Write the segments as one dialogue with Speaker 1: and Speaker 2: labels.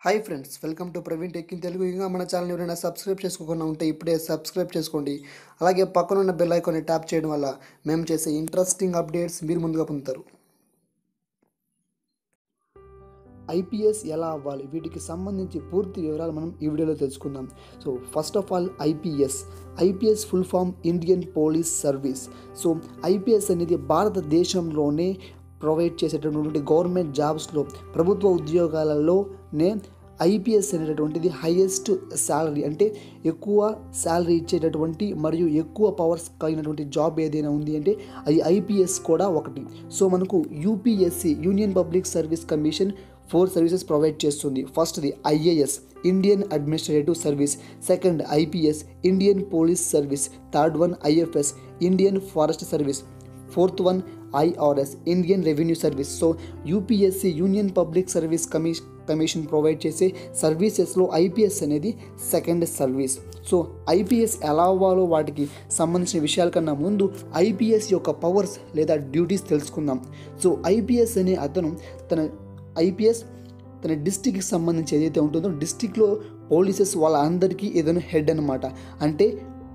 Speaker 1: hi friends welcome to Praveen tech in Telugu ఇంకా మన channel ఎవరైనా సబ్స్క్రైబ్ చేసుకోకుండా ఉంటే ఇప్పుడే సబ్స్క్రైబ్ చేసుకోండి అలాగే పక్కన ఉన్న బెల్ ఐకాన్ని ట్యాప్ చేయడం వల్ల మేము చేసే ఇంట్రెస్టింగ్ అప్డేట్స్ మీరు ముందుగా పొందుతారు ఐపీఎస్ ఎలా అవ్వాలి వీటికి సంబంధించి పూర్తి వివరాలు మనం ఈ వీడియోలో తెలుసుకుందాం so first of all IPS IPS full form Indian police service so IPS అనేది భారతదేశంలోనే ప్రొవైడ్ చేసేటటువంటి గవర్నమెంట్ జాబ్స్లో ప్రభుత్వ ఉద్యోగాలలోనే ఐపీఎస్ అనేటటువంటిది హైయెస్ట్ శాలరీ అంటే ఎక్కువ శాలరీ ఇచ్చేటటువంటి మరియు ఎక్కువ పవర్స్ కలిగినటువంటి జాబ్ ఏదైనా ఉంది అంటే అది ఐపీఎస్ కూడా ఒకటి సో మనకు UPSC union public service commission four services provide చేస్తుంది ఫస్ట్ది IAS Indian administrative service second IPS Indian police service third one IFS Indian forest service fourth one IRS Indian revenue service so UPSC union public service commission commission provide చేసే సర్వీసెస్లో IPS అనేది second service so IPS ఎలా అవ్వాలో వాటికి సంబంధించిన విషయాల కన్నా ముందు ఐపీఎస్ యొక్క పవర్స్ లేదా డ్యూటీస్ తెలుసుకుందాం సో ఐపీఎస్ అనే అతను తన ఐపీఎస్ తన డిస్టిక్కి సంబంధించి ఏదైతే ఉంటుందో డిస్టిక్లో పోలీసెస్ వాళ్ళ అందరికీ ఏదైనా హెడ్ అనమాట అంటే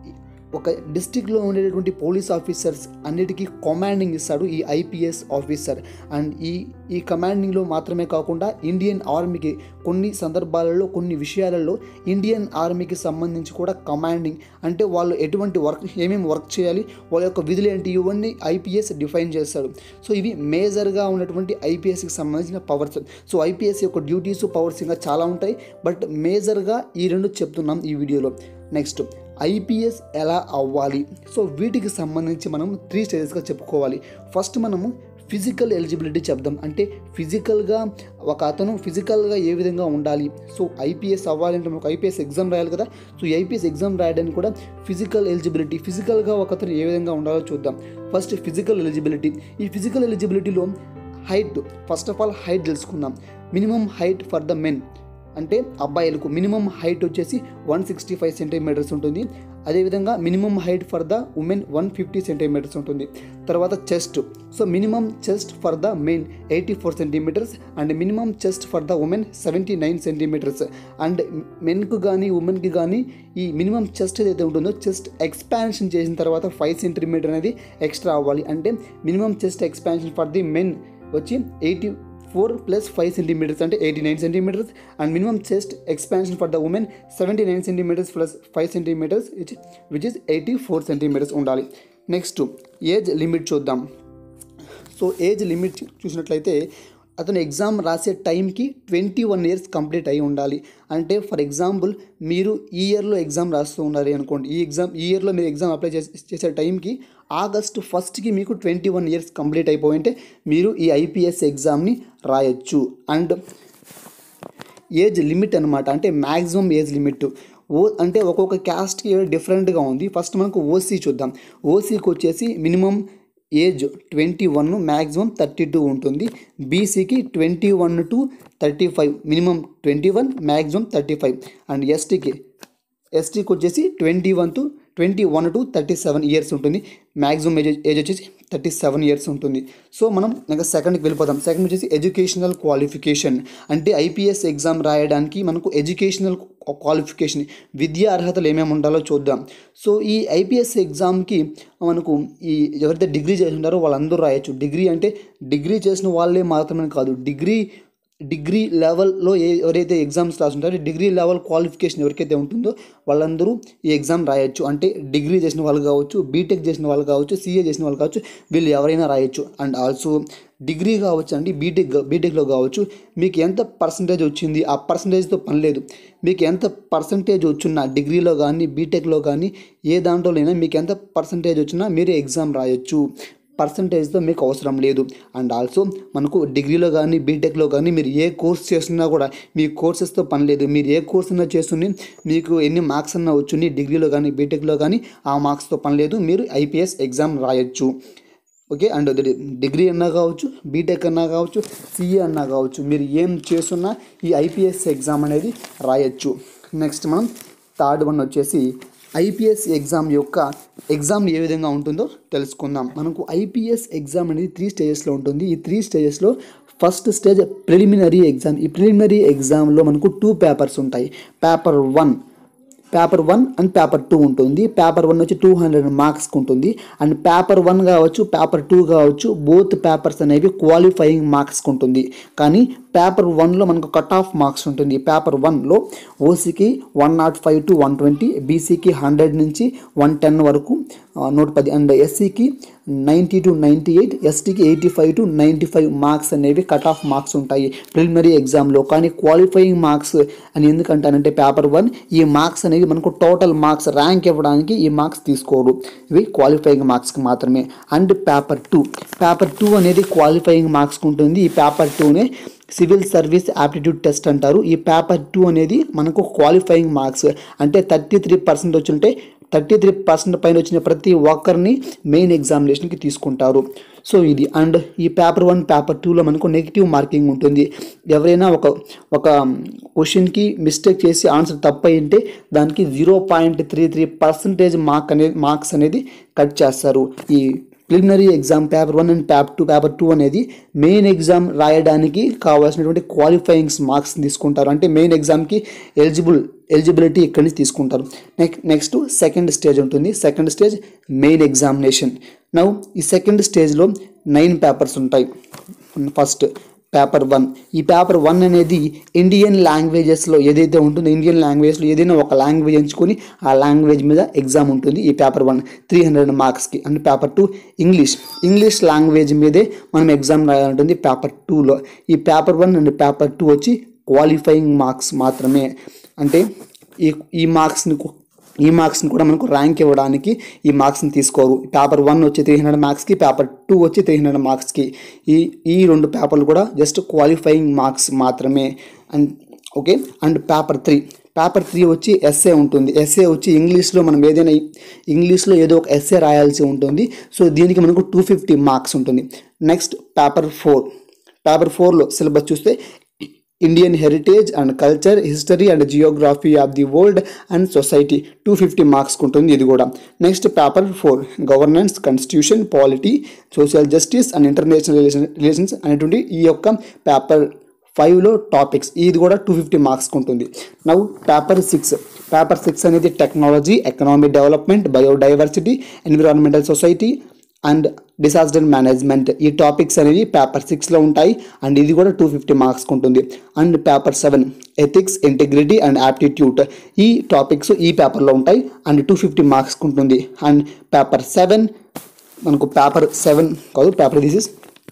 Speaker 1: ఒక డిస్టిక్లో ఉండేటటువంటి పోలీస్ ఆఫీసర్స్ అన్నిటికీ కమాండింగ్ ఇస్తాడు ఈ ఐపీఎస్ ఆఫీసర్ అండ్ ఈ ఈ కమాండింగ్లో మాత్రమే కాకుండా ఇండియన్ ఆర్మీకి కొన్ని సందర్భాలలో కొన్ని విషయాలలో ఇండియన్ ఆర్మీకి సంబంధించి కూడా కమాండింగ్ అంటే వాళ్ళు ఎటువంటి వర్క్ ఏమేమి వర్క్ చేయాలి వాళ్ళ యొక్క విధులు ఏంటి ఇవన్నీ ఐపీఎస్ డిఫైన్ చేస్తాడు సో ఇవి మేజర్గా ఉన్నటువంటి ఐపీఎస్కి సంబంధించిన పవర్స్ సో ఐపీఎస్ యొక్క డ్యూటీస్ పవర్స్ ఇంకా చాలా ఉంటాయి బట్ మేజర్గా ఈ రెండు చెప్తున్నాం ఈ వీడియోలో నెక్స్ట్ ఐపీఎస్ ఎలా అవ్వాలి సో వీటికి సంబంధించి మనం త్రీ స్టేజెస్గా చెప్పుకోవాలి ఫస్ట్ మనము ఫిజికల్ ఎలిజిబిలిటీ చెప్దాం అంటే ఫిజికల్గా ఒక అతను ఫిజికల్గా ఏ విధంగా ఉండాలి సో ఐపీఎస్ అవ్వాలంటే మనకు ఐపీఎస్ ఎగ్జామ్ రాయాలి కదా సో ఈ ఐపీఎస్ ఎగ్జామ్ రాయడానికి కూడా ఫిజికల్ ఎలిజిబిలిటీ ఫిజికల్గా ఒక అతను ఏ విధంగా ఉండాలో చూద్దాం ఫస్ట్ ఫిజికల్ ఎలిజిబిలిటీ ఈ ఫిజికల్ ఎలిజిబిలిటీలో height first of all height తెలుసుకుందాం minimum height for the men అంటే అబ్బాయిలకు మినిమం హైట్ వచ్చేసి వన్ సిక్స్టీ ఫైవ్ సెంటీమీటర్స్ ఉంటుంది అదేవిధంగా minimum height for the women one fifty centimeters ఉంటుంది తర్వాత chest so minimum chest for the men eighty four centimeters and minimum chest for the women seventy nine centimeters and మెన్కు కానీ ఉమెన్కి కానీ ఈ minimum chest ఏదైతే ఉంటుందో చెస్ట్ ఎక్స్పాన్షన్ చేసిన తర్వాత ఫైవ్ సెంటీమీటర్ అనేది ఎక్స్ట్రా అవ్వాలి అంటే minimum chest expansion for the men వచ్చి eighty four plus five centimeters అంటే eighty nine centimeters and minimum chest expansion for the women seventy nine centimeters plus five centimeters which which is eighty four centimeters ఉండాలి next age limit చూద్దాం so age limit చూసినట్లయితే అతను exam రాసే టైంకి twenty one years complete అయి ఉండాలి అంటే for example మీరు ఈ ఇయర్లో ఎగ్జామ్ రాస్తూ ఉన్నారు అనుకోండి ఈ ఎగ్జామ్ ఈ ఇయర్లో మీరు ఎగ్జామ్ అప్లై చేసే చేసే టైంకి ఆగస్టు ఫస్ట్కి మీకు ట్వంటీ వన్ ఇయర్స్ కంప్లీట్ అయిపోయింటే మీరు ఈ ఐపీఎస్ ఎగ్జామ్ని రాయొచ్చు అండ్ ఏజ్ లిమిట్ అనమాట అంటే మ్యాక్సిమం ఏజ్ లిమిట్ ఓ అంటే ఒక్కొక్క క్యాస్ట్కి డిఫరెంట్గా ఉంది ఫస్ట్ మనకు ఓసీ చూద్దాం ఓసీకి వచ్చేసి minimum age twenty one maximum thirty two ఉంటుంది బీసీకి twenty one to thirty five minimum twenty one maximum thirty five and ఎస్టీకి ఎస్టీకి వచ్చేసి twenty one to twenty one to thirty seven years ఉంటుంది మ్యాక్సిమం ఏజ్ ఏజ్ వచ్చేసి thirty seven years ఉంటుంది so మనం ఇంకా సెకండ్కి వెళ్ళిపోదాం సెకండ్ వచ్చేసి ఎడ్యుకేషనల్ క్వాలిఫికేషన్ అంటే ఐపీఎస్ ఎగ్జామ్ రాయడానికి మనకు ఎడ్యుకేషనల్ క్వాలిఫికేషన్ విద్యా అర్హతలు ఏమేమి ఉండాలో చూద్దాం సో ఈ ఐపీఎస్ ఎగ్జామ్కి మనకు ఈ ఎవరైతే డిగ్రీ చేసి ఉంటారో వాళ్ళందరూ రాయొచ్చు డిగ్రీ అంటే డిగ్రీ చేసిన వాళ్ళే మాత్రమే కాదు డిగ్రీ డిగ్రీ లెవెల్లో ఏ ఎవరైతే ఎగ్జామ్స్ రాస్తుంటారో డిగ్రీ లెవెల్ క్వాలిఫికేషన్ ఎవరికైతే ఉంటుందో వాళ్ళందరూ ఈ ఎగ్జామ్ రాయొచ్చు అంటే డిగ్రీ చేసిన వాళ్ళు కావచ్చు బీటెక్ చేసిన వాళ్ళు కావచ్చు సీఏ చేసిన వాళ్ళు కావచ్చు వీళ్ళు ఎవరైనా రాయొచ్చు అండ్ ఆల్సో డిగ్రీ కావచ్చు అండి బీటెక్ బీటెక్లో కావచ్చు మీకు ఎంత పర్సంటేజ్ వచ్చింది ఆ పర్సంటేజ్తో పని లేదు మీకు ఎంత పర్సంటేజ్ వచ్చినా డిగ్రీలో కానీ బీటెక్లో కానీ ఏ దాంట్లోనైనా మీకు ఎంత పర్సంటేజ్ వచ్చినా మీరు ఎగ్జామ్ రాయొచ్చు పర్సంటేజ్తో మీకు అవసరం లేదు అండ్ ఆల్సో మనకు డిగ్రీలో కానీ బీటెక్లో కానీ మీరు ఏ కోర్స్ చేస్తున్నా కూడా మీ కోర్సెస్తో పని లేదు మీరు ఏ కోర్స్ అన్నా చేస్తుంది మీకు ఎన్ని మార్క్స్ అన్నా వచ్చుని డిగ్రీలో కానీ బీటెక్లో కానీ ఆ మార్క్స్తో పని లేదు మీరు ఐపీఎస్ ఎగ్జామ్ రాయొచ్చు ఓకే అండ్ డిగ్రీ అన్నా కావచ్చు బీటెక్ అన్నా కావచ్చు సిఏ అన్నా కావచ్చు మీరు ఏం చేస్తున్నా ఈ ఐపీఎస్ ఎగ్జామ్ అనేది రాయొచ్చు నెక్స్ట్ మనం థర్డ్ వన్ వచ్చేసి ఐపీఎస్ ఎగ్జామ్ యొక్క ఎగ్జామ్ ఏ విధంగా ఉంటుందో తెలుసుకుందాం మనకు ఐపీఎస్ ఎగ్జామ్ అనేది త్రీ స్టేజెస్లో ఉంటుంది ఈ త్రీ స్టేజెస్లో ఫస్ట్ స్టేజ్ ప్రిలిమినరీ ఎగ్జామ్ ఈ ప్రిలిమినరీ ఎగ్జామ్లో మనకు టూ పేపర్స్ ఉంటాయి paper one paper one and paper two ఉంటుంది పేపర్ వన్ వచ్చి టూ హండ్రెడ్ మార్క్స్కి ఉంటుంది అండ్ పేపర్ వన్ కావచ్చు పేపర్ టూ కావచ్చు బోత్ పేపర్స్ అనేవి క్వాలిఫైయింగ్ మార్క్స్కి ఉంటుంది కానీ పేపర్ వన్లో మనకు కట్ ఆఫ్ మార్క్స్ ఉంటుంది పేపర్ వన్లో ఓసీకి one nought five to one twenty బీసీకి హండ్రెడ్ నుంచి వన్ టెన్ వరకు ఆ, నూట పది and ఎస్సీకి ninety to ninety eight ఎస్టీకి eighty five to ninety five marks అనేవి కట్ ఆఫ్ మార్క్స్ ఉంటాయి ప్రిలిమినరీ ఎగ్జామ్లో కానీ క్వాలిఫైయింగ్ మార్క్స్ అని ఎందుకంటానంటే పేపర్ వన్ ఈ మార్క్స్ అనేవి మనకు టోటల్ మార్క్స్ ర్యాంక్ ఇవ్వడానికి ఈ మార్క్స్ తీసుకోరు ఇవి క్వాలిఫైయింగ్ మార్క్స్కి మాత్రమే and paper two paper two అనేది క్వాలిఫైయింగ్ మార్క్స్కి ఉంటుంది ఈ పేపర్ టూనే సివిల్ సర్వీస్ యాప్టిట్యూడ్ టెస్ట్ అంటారు ఈ పేపర్ టూ అనేది మనకు క్వాలిఫైయింగ్ మార్క్స్ అంటే థర్టీ త్రీ పర్సెంట్ వచ్చుంటే థర్టీ త్రీ పర్సెంట్ పైన వచ్చిన ప్రతి ఒక్కరిని మెయిన్ ఎగ్జామినేషన్కి తీసుకుంటారు సో ఇది అండ్ ఈ పేపర్ వన్ పేపర్ టూలో మనకు నెగిటివ్ మార్కింగ్ ఉంటుంది ఎవరైనా ఒక ఒక క్వశ్చన్కి మిస్టేక్ చేసి ఆన్సర్ తప్పు అయింటే దానికి zero point three three percentage mark అనేది మార్క్స్ అనేది కట్ చేస్తారు ఈ preliminary exam paper one and paper two paper two అనేది మెయిన్ ఎగ్జామ్ రాయడానికి కావాల్సినటువంటి క్వాలిఫైయింగ్స్ మార్క్స్ తీసుకుంటారు అంటే మెయిన్ ఎగ్జామ్కి ఎలిజిబుల్ ఎలిజిబిలిటీ ఇక్కడి నుంచి తీసుకుంటారు నెక్స్ట్ నెక్స్ట్ సెకండ్ స్టేజ్ ఉంటుంది second stage main examination now ఈ సెకండ్ స్టేజ్లో నైన్ పేపర్స్ ఉంటాయి ఫస్ట్ పేపర్ వన్ ఈ పేపర్ వన్ అనేది ఇండియన్ లాంగ్వేజెస్లో ఏదైతే ఉంటుందో ఇండియన్ లాంగ్వేజ్లో ఏదైనా ఒక లాంగ్వేజ్ ఎంచుకొని ఆ లాంగ్వేజ్ మీద ఎగ్జామ్ ఉంటుంది ఈ పేపర్ వన్ త్రీ హండ్రెడ్ మార్క్స్కి and paper two English English language మీదే మనం ఎగ్జామ్ రాయాలంటుంది పేపర్ టూలో ఈ paper one and paper two వచ్చి క్వాలిఫైయింగ్ మార్క్స్ మాత్రమే అంటే ఈ ఈ మార్క్స్ని ఈ మార్క్స్ని కూడా మనకు ర్యాంక్ ఇవ్వడానికి ఈ మార్క్స్ని తీసుకోరు పేపర్ వన్ వచ్చి త్రీ హండ్రెడ్ మార్క్స్కి పేపర్ టూ వచ్చి త్రీ హండ్రెడ్ మార్క్స్కి ఈ ఈ రెండు పేపర్లు కూడా జస్ట్ క్వాలిఫైయింగ్ మార్క్స్ మాత్రమే and okay and paper three paper three వచ్చి ఎస్ఏ ఉంటుంది ఎస్ఏ వచ్చి ఇంగ్లీష్లో మనం ఏదైనా ఇంగ్లీష్లో ఏదో ఒక ఎస్ఏ రాయాల్సి ఉంటుంది సో దీనికి మనకు టూ ఫిఫ్టీ మార్క్స్ ఉంటుంది నెక్స్ట్ పేపర్ ఫోర్ పేపర్ ఫోర్లో సిలబస్ చూస్తే Indian heritage and culture history and geography of the world and society two fifty marks ఉంటుంది ఇది కూడా next paper four governance constitution polity social justice and international relation relations అనేటువంటి ఈ యొక్క paper ఫైవ్లో topics ఇది కూడా టూ ఫిఫ్టీ మార్క్స్కి ఉంటుంది నవ్వు పేపర్ సిక్స్ పేపర్ సిక్స్ అనేది technology economic development biodiversity environmental society and disaster management ఈ టాపిక్స్ అనేవి పేపర్ సిక్స్లో ఉంటాయి అండ్ ఇది కూడా టూ ఫిఫ్టీ మార్క్స్కి ఉంటుంది and paper seven ethics integrity and aptitude ఈ టాపిక్స్ ఈ పేపర్లో ఉంటాయి అండ్ టూ ఫిఫ్టీ మార్క్స్కి ఉంటుంది అండ్ పేపర్ సెవెన్ మనకు పేపర్ సెవెన్ కాదు paper this is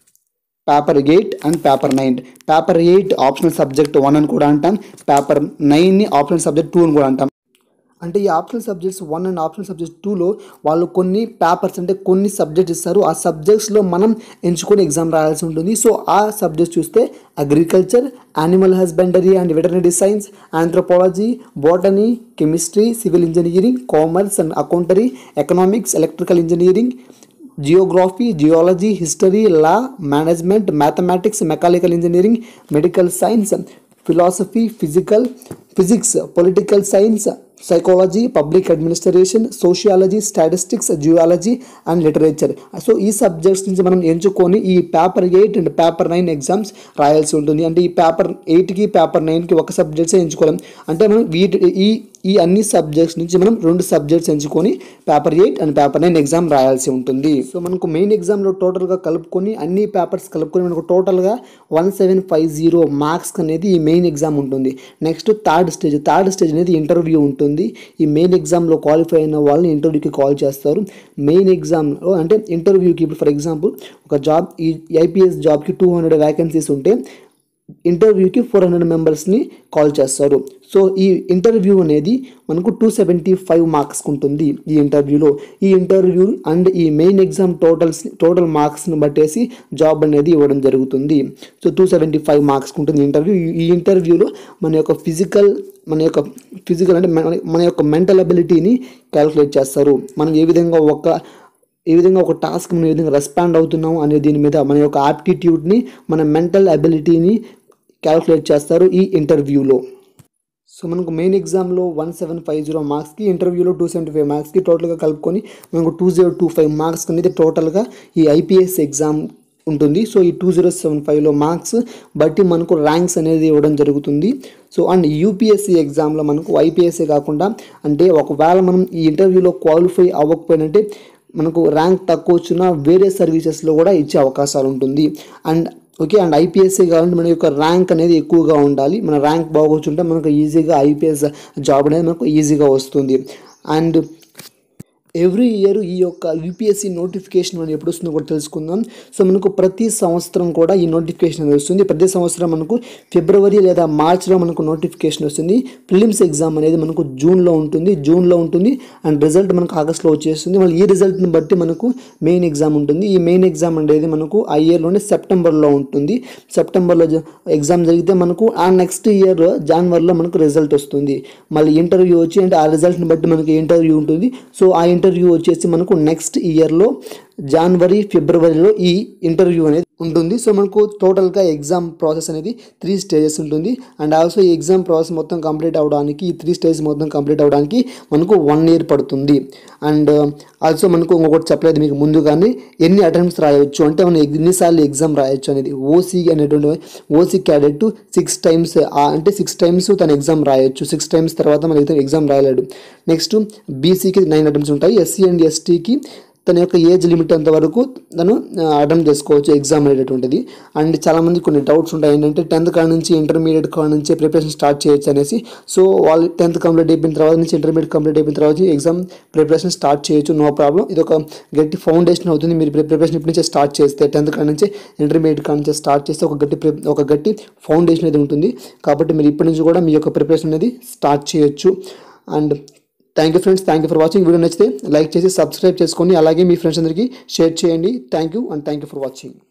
Speaker 1: paper eight and paper nine paper eight optional subject one అని కూడా అంటాం పేపర్ నైన్ని ఆప్షనల్ సబ్జెక్ట్ టూ అని కూడా అంటాం అంటే ఈ optional subjects one and optional subjects టూలో వాళ్ళు కొన్ని పేపర్స్ అంటే కొన్ని సబ్జెక్ట్స్ ఇస్తారు ఆ సబ్జెక్ట్స్లో మనం ఎంచుకొని ఎగ్జామ్ రాయాల్సి ఉంటుంది సో ఆ సబ్జెక్ట్స్ చూస్తే agriculture animal husbandry and veterinary science anthropology botany chemistry civil engineering commerce and accountancy economics electrical engineering geography geology history law management mathematics mechanical engineering medical science philosophy physical physics political science psychology public administration sociology statistics geology and literature so ఈ subjects నుంచి మనం ఎంచుకొని ఈ paper eight and paper nine exams రాయాల్సి ఉంటుంది అంటే ఈ paper ఎయిట్కి పేపర్ నైన్కి ఒక సబ్జెక్ట్స్ ఎంచుకోలేం అంటే మనం వీటి ఈ ఈ అన్ని సబ్జెక్ట్స్ నుంచి మనం రెండు సబ్జెక్ట్స్ ఎంచుకొని paper eight and paper nine exam రాయాల్సి ఉంటుంది సో మనకు మెయిన్ ఎగ్జామ్లో టోటల్గా కలుపుకొని అన్ని పేపర్స్ కలుపుకొని మనకు టోటల్గా one seven five zero marks అనేది ఈ మెయిన్ ఎగ్జామ్ ఉంటుంది next third stage third stage అనేది ఇంటర్వ్యూ ఉంటుంది ఈ మెయిన్ ఎగ్జామ్లో క్వాలిఫై అయిన వాళ్ళని ఇంటర్వ్యూకి కాల్ చేస్తారు మెయిన్ ఎగ్జామ్లో అంటే ఇంటర్వ్యూకి ఇప్పుడు ఫర్ ఎగ్జాంపుల్ ఒక జాబ్ ఈ ఐపీఎస్ జాబ్కి టూ హండ్రెడ్ వ్యాకెన్సీస్ ఉంటే ఇంటర్వ్యూకి ఫోర్ హండ్రెడ్ మెంబర్స్ని కాల్ చేస్తారు సో ఈ ఇంటర్వ్యూ అనేది మనకు టూ సెవెంటీ ఫైవ్ మార్క్స్ ఉంటుంది ఈ ఇంటర్వ్యూలో ఈ ఇంటర్వ్యూ అండ్ ఈ మెయిన్ ఎగ్జామ్ టోటల్స్ టోటల్ మార్క్స్ని బట్టేసి జాబ్ అనేది ఇవ్వడం జరుగుతుంది so two seventy five marks ఉంటుంది ఇంటర్వ్యూ ఈ ఇంటర్వ్యూలో మన యొక్క ఫిజికల్ మన యొక్క ఫిజికల్ అంటే మన మన యొక్క మెంటల్ అబిలిటీని క్యాలిక్యులేట్ చేస్తారు మనం ఏ విధంగా ఒక ఏ విధంగా ఒక టాస్క్ మనం ఏ విధంగా రెస్పాండ్ అవుతున్నాం అనే దీని మీద మన యొక్క యాప్టిట్యూడ్ని మన మెంటల్ అబిలిటీని క్యాలిక్యులేట్ చేస్తారు ఈ ఇంటర్వ్యూలో సో మనకు మెయిన్ ఎగ్జామ్లో వన్ సెవెన్ ఫైవ్ జీరో మార్క్స్కి ఇంటర్వ్యూలో టూ సెవెంటీ ఫైవ్ మార్క్స్కి టోటల్గా కలుపుకొని మనకు two zero two five marks అనేది టోటల్గా ఈ ఐపీఎస్ ఎగ్జామ్ ఉంటుంది సో ఈ టూ జీరో సెవెన్ ఫైవ్లో మార్క్స్ బట్టి మనకు ర్యాంక్స్ అనేది ఇవ్వడం జరుగుతుంది సో అండ్ యూపీఎస్సీ ఎగ్జామ్లో మనకు ఐపీఎస్సీ కాకుండా అంటే ఒకవేళ మనం ఈ ఇంటర్వ్యూలో క్వాలిఫై అవ్వకపోయినంటే మనకు ర్యాంక్ తక్కువ వచ్చినా వేరే సర్వీసెస్లో కూడా ఇచ్చే అవకాశాలు ఉంటుంది అండ్ ఓకే అండ్ ఐపీఎస్సీ కావాలంటే మన యొక్క ర్యాంక్ అనేది ఎక్కువగా ఉండాలి మన ర్యాంక్ బాగొచ్చుంటే మనకు ఈజీగా ఐపీఎస్ జాబ్ అనేది మనకు ఈజీగా వస్తుంది అండ్ ఎవ్రీ ఇయర్ ఈ యొక్క యూపీఎస్సీ నోటిఫికేషన్ మనం ఎప్పుడు వస్తుందో కూడా తెలుసుకుందాం సో మనకు ప్రతి సంవత్సరం కూడా ఈ నోటిఫికేషన్ అనేది వస్తుంది ప్రతి సంవత్సరం మనకు ఫిబ్రవరి లేదా మార్చ్లో మనకు నోటిఫికేషన్ వస్తుంది ప్రిలిమ్స్ ఎగ్జామ్ అనేది మనకు జూన్లో ఉంటుంది జూన్లో ఉంటుంది అండ్ రిజల్ట్ మనకు ఆగస్ట్లో వచ్చేస్తుంది మళ్ళీ ఈ రిజల్ట్ని బట్టి మనకు మెయిన్ ఎగ్జామ్ ఉంటుంది ఈ మెయిన్ ఎగ్జామ్ అనేది మనకు ఆ ఇయర్లోనే సెప్టెంబర్లో ఉంటుంది సెప్టెంబర్లో ఎగ్జామ్ జరిగితే మనకు ఆ నెక్స్ట్ ఇయర్ జనవరిలో మనకు రిజల్ట్ వస్తుంది మళ్ళీ ఇంటర్వ్యూ వచ్చి అంటే ఆ రిజల్ట్ని బట్టి మనకి ఇంటర్వ్యూ ఉంటుంది సో ఆ ఇంటర్వ్యూ వచ్చేసి మనకు నెక్స్ట్ ఇయర్లో జనవరి ఫిబ్రవరిలో ఈ ఇంటర్వ్యూ అనేది ఉంటుంది సో మనకు టోటల్గా ఎగ్జామ్ ప్రాసెస్ అనేది త్రీ స్టేజెస్ ఉంటుంది అండ్ ఆల్సో ఈ ఎగ్జామ్ ప్రాసెస్ మొత్తం కంప్లీట్ అవ్వడానికి ఈ త్రీ స్టేజెస్ మొత్తం కంప్లీట్ అవ్వడానికి మనకు వన్ ఇయర్ పడుతుంది అండ్ ఆల్సో మనకు ఇంకొకటి చెప్పలేదు మీకు ముందుగానే ఎన్ని అటెంప్ట్స్ రాయొచ్చు అంటే మనం ఎన్నిసార్లు ఎగ్జామ్ రాయొచ్చు అనేది ఓసీ అనేటువంటి ఓసీ క్యాడెట్ సిక్స్ టైమ్స్ అంటే సిక్స్ టైమ్స్ తన ఎగ్జామ్ రాయొచ్చు సిక్స్ టైమ్స్ తర్వాత మన ఎగ్జామ్ రాయలేడు నెక్స్ట్ బీసీకి నైన్ అటెంప్ట్స్ ఉంటాయి ఎస్సీ అండ్ ఎస్టీకి తన యొక్క ఏజ్ లిమిట్ అంత వరకు తను అటెంప్ట్ చేసుకోవచ్చు ఎగ్జామ్ అనేటటువంటిది అండ్ చాలామంది కొన్ని డౌట్స్ ఉంటాయి ఏంటంటే టెన్త్ కాడ నుంచి ఇంటర్మీడియట్ కాడ నుంచి ప్రిపరేషన్ స్టార్ట్ చేయొచ్చు అనేసి సో వాళ్ళు టెన్త్ కంప్లీట్ అయిపోయిన తర్వాత నుంచి ఇంటర్మీడియట్ కంప్లీట్ అయిపోయిన తర్వాత ఎగ్జామ్ ప్రిపరేషన్ స్టార్ట్ చేయొచ్చు నో ప్రాబ్లం ఇది ఒక గట్టి ఫౌండేషన్ అవుతుంది మీరు ప్రిపరేషన్ ఇప్పటి నుంచే స్టార్ట్ చేస్తే టెన్త్ కాడ నుంచి ఇంటర్మీడియట్ కాడ నుంచి స్టార్ట్ చేస్తే ఒక గట్టి ప్రి- ఒక గట్టి ఫౌండేషన్ అనేది ఉంటుంది కాబట్టి మీరు ఇప్పటి నుంచి కూడా మీ యొక్క ప్రిపరేషన్ అనేది స్టార్ట్ చేయొచ్చు and thank you friends thank you for watching video నచ్చితే లైక్ చేసి సబ్స్క్రైబ్ చేసుకొని అలాగే మీ ఫ్రెండ్స్ అందరికీ షేర్ చేయండి thank you and thank you for watching